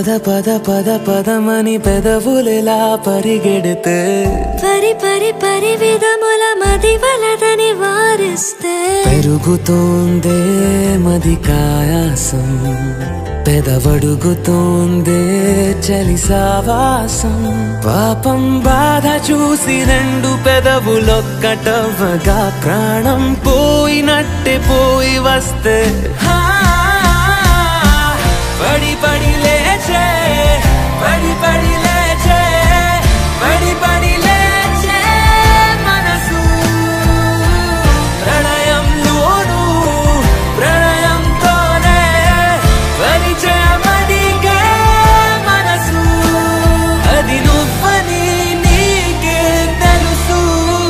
పద పద పద పదమని పెదవులెలా పరిగెడితే పరి పరి పరి విధముల మది వలదని వారిస్తే పెరుగుతోందే మది కాయాసం పెదవడుగుతోందే చలి సావాసం పాపం బాధ చూసి రెండు పెదవులొక్కటవ్వగా ప్రాణం పోయినట్టే పోయి వస్తే హా, పడి పడి లేచే పడి పడి లేచే పడి పడి లేచే మనసు ప్రణయంలోను ప్రణయంతోనే పరిచయమడిగే మనసు అది నువ్వని నీకే తెలుసు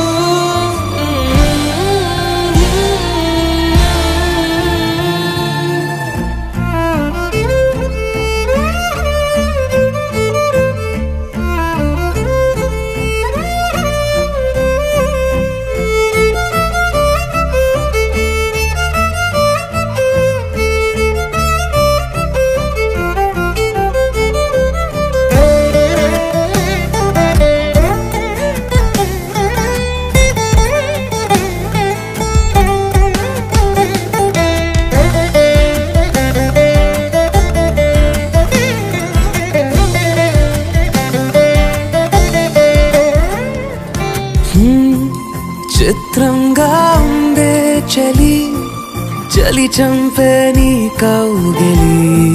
హ్మ్, చిత్రంగా ఉందే చలి చలి చంపే నీ కౌగిలి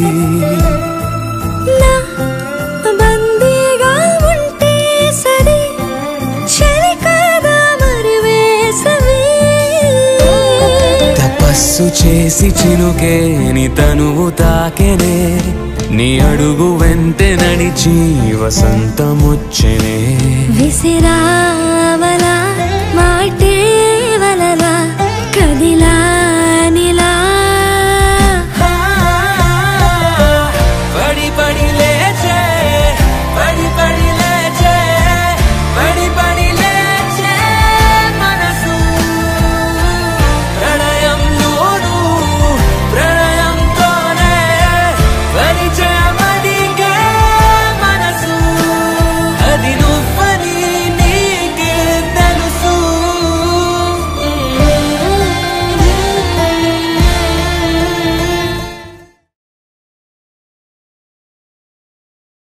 నా బందీగా ఉంటే సరి చలి కాదా మరి వేసవి తపస్సు చేసి చినుకేని తనువు తాకెనే నీ అడుగు వెంటే నడిచి వసంతముచ్చెనే విసిరావలా